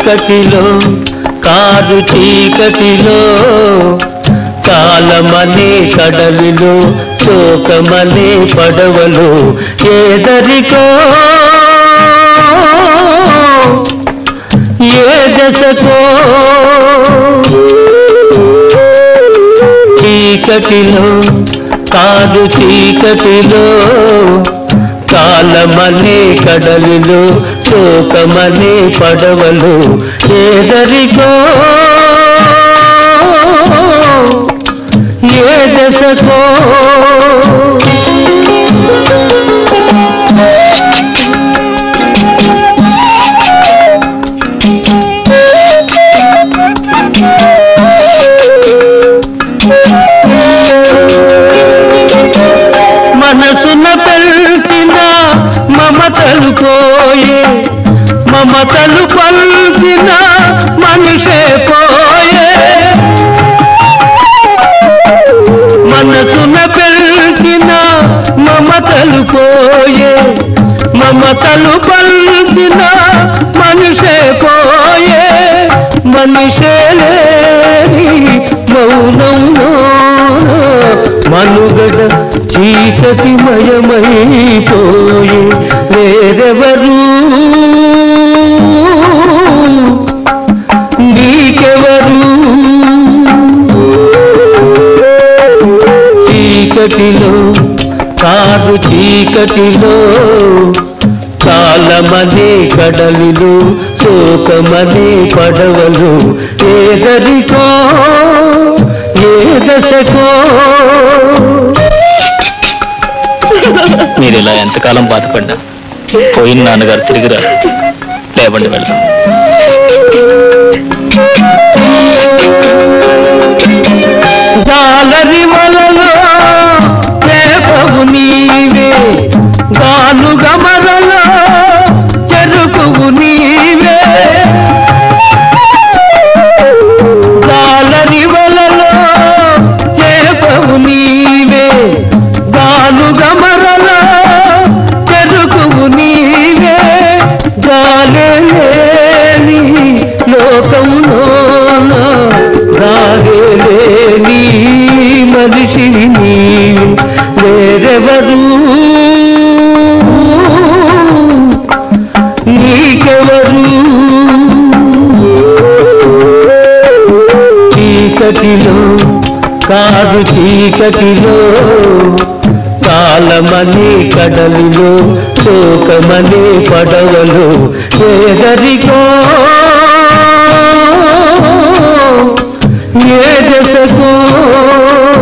చీకటిలో కారు చీకటిలో కాలమనే కడలిలో శోకమనే పడవలో ఏదరికో ఏ దశకో చీకటిలో కాదు చీకటిలో కాలమనే కడలిలో శోకమనే పడవలు ఏదరికో ఏ దశకో మనసున పెంచిన మమతలు పోయే మమతలు పల్చిన మనిషే పోయే మనసున పెంచిన మమతలు పోయే మమతలు పల్చిన మనిషే పోయే మనిషే లేని మౌనంలో మనుగడ చీకటి మయమైపోయే వేరెవరు నీకెవరు చీకటిలో కాదు చీకటిలో కాలమనే కడలిలో శోకమనే పడవలు ఏదరికో ఏ దశకో మీరు ఇలా ఎంతకాలం బాధపడ్డా పోయిన నాన్నగారు తిరిగి రారు లేవండి వెళ్దాం జాలరి వలలో చేపవు నీవే గాను గమరలో చెరుకువు నీవే జాలరి వలలో చేపవు నీవే గాను గమరలో చెరుకువు నీవే గాలేని లోకంలోన రాగలేని మనిషిని నీవు వేరెవరు నీకెవరు చీకటిలో కాదు చీకటిలో కాలమనే కడలిలో శోకమనే పడవలు ఏదరికో ఏ దశకో